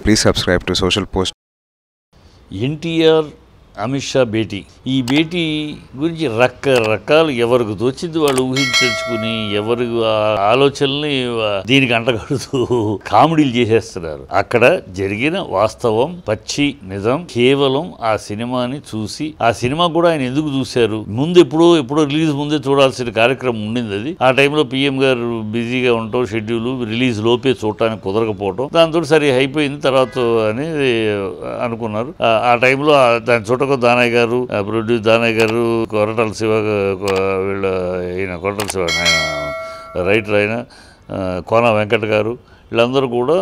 Please subscribe to Social Post. NTR Amit Shah భేటీ ఈ భేటీ గురించి రకరకాలు ఎవరికి తోచింది వాళ్ళు ఊహించుకుని ఎవరి ఆ ఆలోచనల్ని ఆ దీనికి అంటగడుతూ కామెడీలు చేసేస్తున్నారు అక్కడ జరిగిన వాస్తవం పచ్చి నిజం కేవలం ఆ సినిమాని చూసి ఆ సినిమా కూడా ఆయన ఎందుకు చూశారు ముందు ఎప్పుడో ఎప్పుడో రిలీజ్ ముందే చూడాల్సిన కార్యక్రమం ఉండింది అది ఆ టైంలో పిఎం గారు బిజీగా ఉండటం షెడ్యూల్ రిలీజ్ లోపే చూడటానికి కుదరకపోవటం దాంతో సరి అయిపోయింది తర్వాత అనేది అనుకున్నారు ఆ- ఆ టైంలో ఆ దాని చుట్టకు దానయ్య గారు ప్రొడ్యూస్ దానయ్య గారు కొరటాల శివ కొ- వీళ్ళ ఈయన కొరటాల శివ ఆయన రైటర్ ఆయన ఆ, కోన వెంకట గారు వీళ్ళందరూ కూడా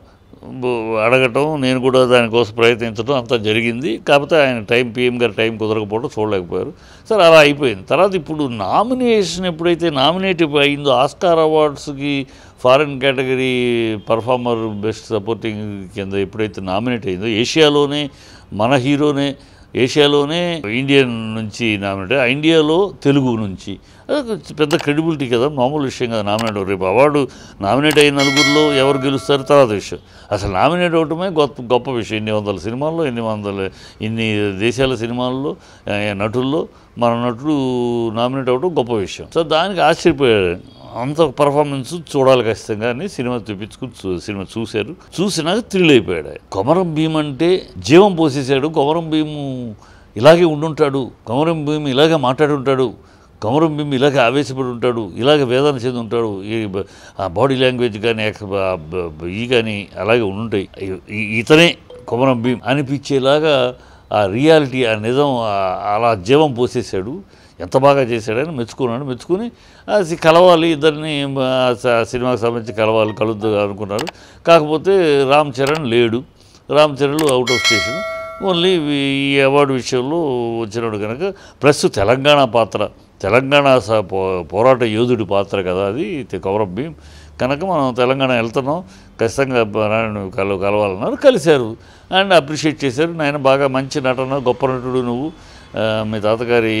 బో- అడగటం నేను కూడా దానికోసం ప్రయత్నించడం అంతా జరిగింది కాకపోతే ఆయన టైం పిఎం గారి టైం కుదరకపోవడం చూడలేకపోయారు సరే అలా అయిపోయింది తర్వాత ఇప్పుడు నామినేషన్ ఎప్పుడైతే నామినేట్ అయిందో ఆస్కార్ అవార్డ్స్కి foreign category performer best supporting కింద ఎప్పుడైతే నామినేట్ అయిందో ఏషియాలోనే మన హీరోనే ఏషియాలోనే ఇండియన్ నుంచి నామినేట్ ఆ ఇండియాలో తెలుగు నుంచి అది ఒక పెద్ద క్రెడిబిలిటీ కదా మామూలు విషయం కదా నామినేట్ రేపు అవార్డు నామినేట్ అయిన నలుగురిలో ఎవరు గెలుస్తారో తర్వాత విషయం అసలు నామినేట్ అవటమే గొప్ప గొప్ప విషయం ఇన్ని వందల సినిమాల్లో ఇన్ని వందల ఇన్ని దేశాల సినిమాల్లో ఆ, నటుల్లో మన నటుడు నామినేట్ అవ్వడం గొప్ప విషయం సో దానికి ఆశ్చర్యపోయాడు అంత పర్ఫార్మెన్స్ చూడాలి ఖచ్చితంగా అని సినిమా చూపించుకుని చూ- సినిమా చూశారు చూసినాక థ్రిల్ అయిపోయాడు ఆయన. కొమరం భీమ్ అంటే జీవం పోసేసాడు కొమరం భీము ఇలాగే ఉండుంటాడు కొమరం భీము ఇలాగే మాట్లాడుంటాడు కొమరం భీమ్ ఇలాగే ఆవేశపడి ఉంటాడు ఇలాగే వేదన చెంది ఉంటాడు ఈ బ- ఆ బాడీ లాంగ్వేజ్ కానీ ఎక్స్- ఆ బ- బ- ఈ కానీ అలాగే ఉండుంటాయి ఈ- ఈ- ఇతనే కొమరం భీమ్ అనిపించేలాగా ఆ రియాలిటీ ఆ నిజం ఆ- అలా జీవం పోసేసాడు ఎంత బాగా చేశాడని మెచ్చుకున్నాడు మెచ్చుకుని ఆ సి- కలవాలి ఇద్దరిని ఆ, స- సినిమాకి సంబంధించి కలవాలి కలుద్దు అనుకున్నారు కాకపోతే రామ్ చరణ్ లేడు Ram Charan out of station only ఈ అవార్డు విషయంలో వచ్చినాడు కనుక ప్లస్ తెలంగాణ పాత్ర తెలంగాణ స- పో పోరాట యోధుడి పాత్ర కదా అది తి- కౌరవ్ భీమ్ కనుక మనం తెలంగాణ వెళ్తున్నాం ఖచ్చితంగా బ- నాయన కల కలవాలన్నారు కలిశారు అండ్ అప్రిషియేట్ చేశారు నాయన బాగా మంచి నటన గొప్ప నటుడు నువ్వు ఆ, మీ తాతగారి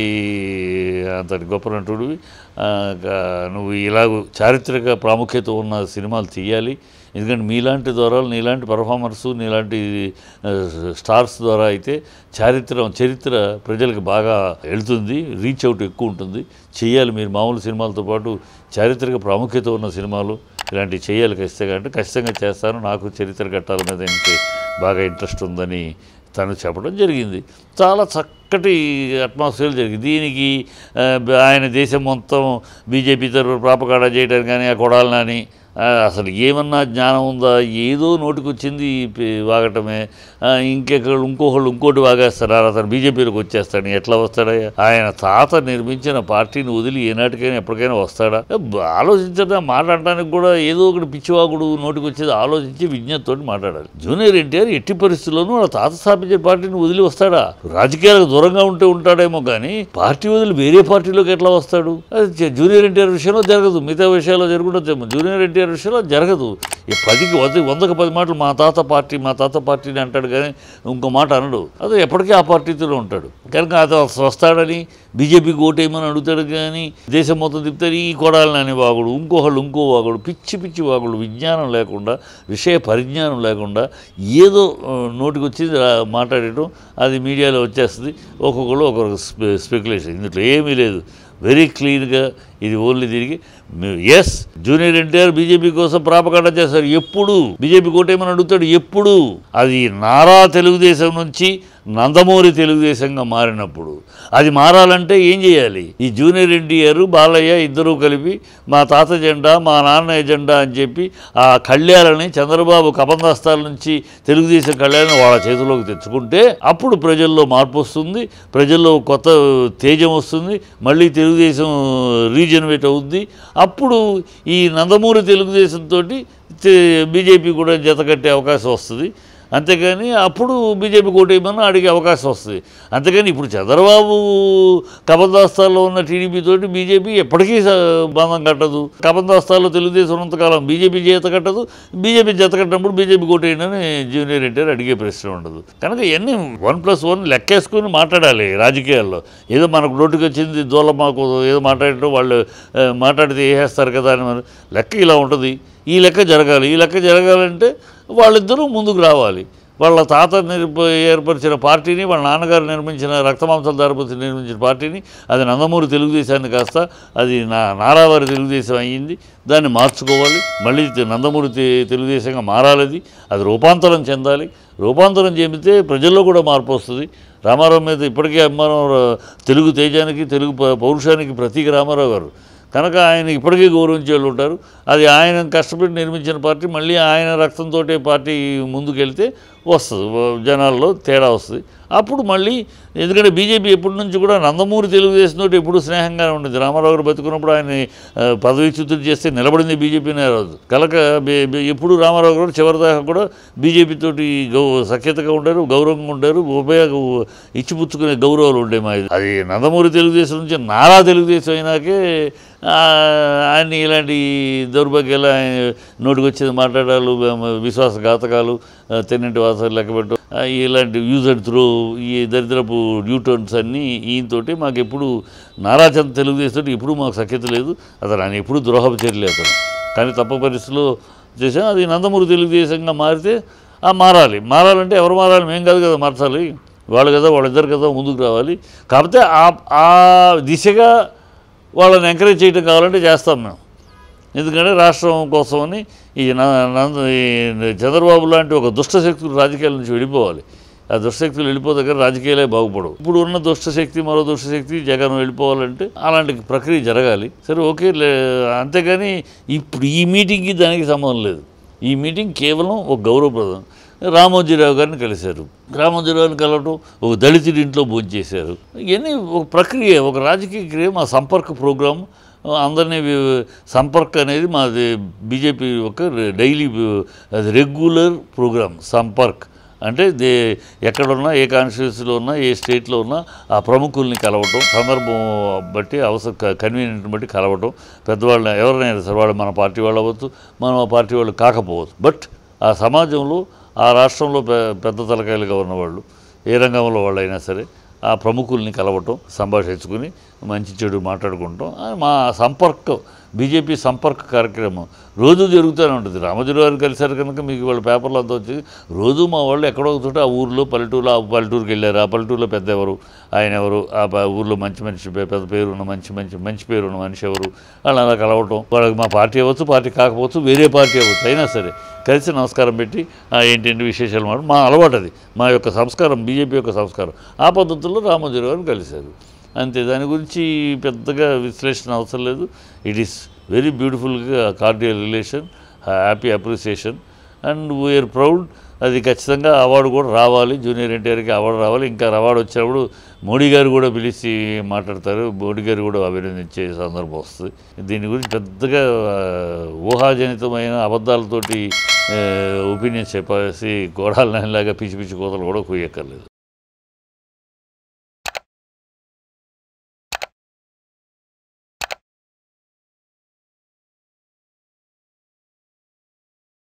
అంతటి గొప్ప నటుడివి ఆ, గా- నువ్వు ఇలాగ చారిత్రక ప్రాముఖ్యత ఉన్న సినిమాలు తీయాలి ఎందుకంటే మీలాంటి ద్వారా నీలాంటి పర్ఫార్మర్స్ నీలాంటి ఆ, స్టార్స్ ద్వారా అయితే చారిత్ర చరిత్ర ప్రజలకు బాగా వెళ్తుంది రీచ్ అవుట్ ఎక్కువ ఉంటుంది చేయాలి మీరు మామూలు సినిమాలతో పాటు చారిత్రక ప్రాముఖ్యత ఉన్న సినిమాలు ఇలాంటివి చేయాలి ఖచ్చితంగా అంటే ఖచ్చితంగా చేస్తాను నాకు చరిత్ర ఘట్టాల మీద ఇంకే బాగా ఇంట్రెస్ట్ ఉందని తను చెప్పడం జరిగింది చాలా చక్కటి అట్మాస్ఫియర్ జరిగింది దీనికి ఆ, బ- ఆయన దేశం మొత్తం బీజేపీ తరఫున ప్రాపకాడ చేయడానికి కానీ ఆ కొడాలని ఆ, అసలు ఏమన్నా జ్ఞానం ఉందా ఏదో నోటికొచ్చింది పి- వాగటమే ఆ, ఇంకెక్కడ ఇంకొకళ్ళు ఇంకోటి వాగేస్తారు అతను బీజేపీలోకి వచ్చేస్తాడు ఎట్లా వస్తాడయ్యా ఆయన తాత నిర్మించిన పార్టీని వదిలి ఏనాటికైనా ఎప్పటికైనా వస్తాడా బ- ఆలోచించడం మాట్లాడటానికి కూడా ఏదో ఒకటి పిచ్చివాగుడు నోటికి వచ్చేది ఆలోచించి విజ్ఞతతో మాట్లాడాలి జూనియర్ ఎన్టీఆర్ ఎట్టి పరిస్థితుల్లోనూ వాళ్ళ తాత స్థాపించిన పార్టీని వదిలి వస్తాడా రాజకీయాలకు దూరంగా ఉంటే ఉంటాడేమో కానీ పార్టీ వదిలి వేరే పార్టీలోకి ఎట్లా వస్తాడు అది జ- జూనియర్ ఎన్టీఆర్ విషయంలో జరగదు మిగతా విషయాల్లో జరుగుతుందేమో జూనియర్ ఎన్టీఆర్ విషయంలో జరగదు ఈ పదికి వంద వందకు పది మాటలు మా తాత పార్టీ మా తాత పార్టీని అంటాడు కానీ ఇంకో మాట అనడు అది ఎప్పటికీ ఆ పార్టీతో ఉంటాడు కనుక అది వస్తాడని బీజేపీకి ఓటేయమని అడుగుతాడు కానీ దేశం మొత్తం తిప్పుతాడు ఈ కొడాలని అనే వాగుడు ఇంకోహళ్ళు ఇంకో వాగుడు పిచ్చి పిచ్చి వాగుడు విజ్ఞానం లేకుండా విషయ పరిజ్ఞానం లేకుండా ఏదో ఆ, నోటికి వచ్చింది రా- మాట్లాడటం అది మీడియాలో వచ్చేస్తుంది ఒక్కొక్కరు ఒక్కొక్క స్పె స్పెక్యులేషన్ ఇందులో ఏమీ లేదు వెరీ క్లీన్గా ఇది ఓన్లీ తిరిగి ఎస్ జూనియర్ ఎన్టీఆర్ బీజేపీ కోసం ప్రాపకాండ చేస్తారు ఎప్పుడు బీజేపీ కోటేమని అడుగుతాడు ఎప్పుడు అది నారా తెలుగుదేశం నుంచి నందమూరి తెలుగుదేశంగా మారినప్పుడు అది మారాలంటే ఏం చేయాలి ఈ జూనియర్ ఎన్టీఆర్ బాలయ్య ఇద్దరూ కలిపి మా తాత జెండా మా నాన్న ఎజెండా అని చెప్పి ఆ కళ్యాణని చంద్రబాబు కబందస్తాల నుంచి తెలుగుదేశం కళ్యాణం వాళ్ళ చేతిలోకి తెచ్చుకుంటే అప్పుడు ప్రజల్లో మార్పు వస్తుంది ప్రజల్లో కొత్త తేజం వస్తుంది మళ్ళీ తెలుగుదేశం రీజనరేట్ అవుద్ది అప్పుడు ఈ నందమూరి తెలుగుదేశంతో బీజేపీ కూడా జత కట్టే అవకాశం వస్తుంది అంతేగాని అప్పుడు బీజేపీ కోటేయమని అడిగే అవకాశం వస్తుంది అంతేగాని ఇప్పుడు చంద్రబాబు కబందాస్తాల్లో ఉన్న టీడీపీ తోటి బీజేపీ ఎప్పటికీ స- బంధం కట్టదు కబందాస్తాల్లో తెలుగుదేశం ఉన్నంతకాలం బీజేపీ జత కట్టదు బీజేపీ జత కట్టినప్పుడు బీజేపీ కోటేయనని జూనియర్ ఎన్టీఆర్ అడిగే ప్రశ్న ఉండదు కనుక ఇవన్నీ వన్ ప్లస్ వన్ లెక్కేసుకుని మాట్లాడాలి రాజకీయాల్లో ఏదో మనకు నోటికి వచ్చింది దూల మాకు ఏదో మాట్లాడటం వాళ్ళు ఆ, మాట్లాడితే వేసేస్తారు కదా అని మన- లెక్క ఇలా ఉంటుంది ఈ లెక్క జరగాలి ఈ లెక్క జరగాలంటే వాళ్ళిద్దరూ ముందుకు రావాలి వాళ్ళ తాత నిర్ప ఏర్పరిచిన పార్టీని వాళ్ళ నాన్నగారు నిర్మించిన రక్తమాంసాల దారిపతి నిర్మించిన పార్టీని అది నందమూరి తెలుగుదేశాన్ని కాస్త అది నా నారావారి తెలుగుదేశం అయ్యింది దాన్ని మార్చుకోవాలి మళ్ళీ తె- నందమూరి తె- తెలుగుదేశంగా మారాలి అది అది రూపాంతరం చెందాలి రూపాంతరం చెందితే ప్రజల్లో కూడా మార్పు వస్తుంది రామారావు మీద ఇప్పటికే అభిమానం ర- తెలుగు తేజానికి తెలుగు ప- పౌరుషానికి ప్రతీక రామారావు గారు కనుక ఆయన ఇప్పటికీ గౌరవించే వాళ్ళు ఉంటారు అది ఆయన కష్టపడి నిర్మించిన పార్టీ మళ్ళీ ఆయన రక్తంతో పార్టీ ముందుకెళ్తే వస్తుంది వ- జనాల్లో తేడా వస్తుంది అప్పుడు మళ్ళీ ఎందుకంటే బీజేపీ ఎప్పటి నుంచి కూడా నందమూరి తెలుగుదేశంతో ఎప్పుడు స్నేహంగానే ఉండేది రామారావు గారు బతుకున్నప్పుడు ఆయన పదవిచ్యుతులు చేస్తే నిలబడింది బీజేపీనే రాదు కనుక బే- బే- ఎప్పుడు రామారావు గారు చివరిదాకా కూడా బీజేపీ తోటి గౌ సఖ్యతగా ఉండారు గౌరవంగా ఉండారు ఉపయోగ ఇచ్చిపుచ్చుకునే గౌరవాలు ఉండే మా అది నందమూరి తెలుగుదేశం నుంచి నారా తెలుగుదేశం అయినాకే ఆ, ఆయన్ని ఇలాంటి దౌర్భాగ్యాలు ఆయన నోటికి వచ్చేది మాట్లాడాలు విశ్వాసఘాతకాలు ఆ, తెన్నింటి వాసాలు లెక్కబెట్టు ఆ, ఇలాంటి యూజ్ అండ్ త్రో ఈ దరిద్రపు న్యూటర్న్స్ అన్నీ ఈయనతోటి మాకు ఎప్పుడు నారాచంద్ర తెలుగుదేశం ఎప్పుడు మాకు సఖ్యత లేదు అతను ఆయన ఎప్పుడు ద్రోహపు చర్యలే అతను కానీ తప్ప పరిస్థితిలో చేసాం అది నందమూరి తెలుగుదేశంగా మారితే ఆ మారాలి మారాలంటే ఎవరు మారాలి మేము కాదు కదా మార్చాలి వాళ్ళు కదా వాళ్ళిద్దరు కదా ముందుకు రావాలి కాకపోతే ఆ ఆ దిశగా వాళ్ళని ఎంకరేజ్ చేయడం కావాలంటే చేస్తాం మేము ఎందుకంటే రాష్ట్రం కోసమని ఈ న- నంద ఈ చంద్రబాబు లాంటి ఒక దుష్ట శక్తులు రాజకీయాల నుంచి వెళ్ళిపోవాలి ఆ దుష్టశక్తులు వెళ్ళిపోతే రాజకీయాలే బాగుపడవు ఇప్పుడు ఉన్న దుష్టశక్తి మరో దుష్టశక్తి జగన్ వెళ్ళిపోవాలంటే అలాంటి ప్రక్రియ జరగాలి సరే ఓకే లే అంతేగాని ఇప్పుడు ఈ మీటింగ్కి దానికి సంబంధం లేదు ఈ మీటింగ్ కేవలం ఒక గౌరవప్రదం రామోజీరావు గారిని కలిశారు రామోజీరావుని కలవటం ఒక దళితుడి ఇంట్లో భోజనం చేశారు ఇవన్నీ ఒక ప్రక్రియ ఒక రాజకీయ క్రియ మా సంపర్క ప్రోగ్రాం అందరినీ వి- సంపర్క్ అనేది మాది బీజేపీ ఒక డైలీ అది రెగ్యులర్ ప్రోగ్రామ్ సంపర్క్ అంటే దే ఎక్కడున్నా ఏ కాన్స్టిట్యూన్సీలో ఉన్నా ఏ స్టేట్లో ఉన్నా ఆ ప్రముఖుల్ని కలవటం సందర్భం బట్టి అవసరం కన్వీనియంట్ బట్టి కలవటం పెద్దవాళ్ళని ఎవరినైనా సరే వాళ్ళు మన పార్టీ వాళ్ళు అవ్వచ్చు మనం ఆ పార్టీ వాళ్ళు కాకపోవచ్చు బట్ ఆ సమాజంలో ఆ రాష్ట్రంలో పె పెద్ద తలకాయలుగా ఉన్నవాళ్ళు ఏ రంగంలో వాళ్ళైనా సరే ఆ ప్రముఖుల్ని కలవటం సంభాషించుకుని మంచి చెడు మాట్లాడుకుంటాం ఆ మా సంపర్కం బీజేపీ సంపర్క కార్యక్రమం రోజు జరుగుతూనే ఉంటుంది రామజులు గారు కలిశారు కనుక మీకు వాళ్ళ పేపర్లో అంతా వచ్చి రోజు మా వాళ్ళు ఎక్కడో ఒక చోట ఆ ఊర్లో పల్లెటూరులో ఆ పల్లెటూరుకి వెళ్ళారు ఆ పల్లెటూరులో పెద్ద ఎవరు ఆయన ఎవరు ఆ ప- ఊర్లో మంచి మంచి పే- పెద్ద పేరు ఉన్న మంచి మంచి మంచి పేరు ఉన్న మనిషి ఎవరు వాళ్ళు అలా కలవటం వాళ్ళకి మా పార్టీ అవ్వచ్చు పార్టీ కాకపోవచ్చు వేరే పార్టీ అవ్వచ్చు అయినా సరే కలిసి నమస్కారం పెట్టి ఆ ఏంటంటే విశేషాలు మాట మా అలవాటు అది మా యొక్క సంస్కారం బీజేపీ యొక్క సంస్కారం ఆ పద్ధతుల్లో రామోజీరావు గారిని కలిశారు అంతే దాని గురించి పెద్దగా విశ్లేషణ అవసరం లేదు ఇట్ ఈస్ వెరీ బ్యూటిఫుల్గా cordial relation happy appreciation and we are proud అది ఖచ్చితంగా అవార్డు కూడా రావాలి జూనియర్ ఎన్టీఆర్కి అవార్డు రావాలి ఇంకా అవార్డు వచ్చినప్పుడు మోడీ గారు కూడా పిలిచి మాట్లాడతారు మోడీ గారు కూడా అభినందించే సందర్భం వస్తుంది దీని గురించి పెద్దగా ఆ, ఊహాజనితమైన అబద్ధాలతోటి ఒపీనియన్స్ చెప్పేసి గోడాల లాగా పిచ్చి పిచ్చి కోతలు కూడా కుయ్యక్కర్లేదు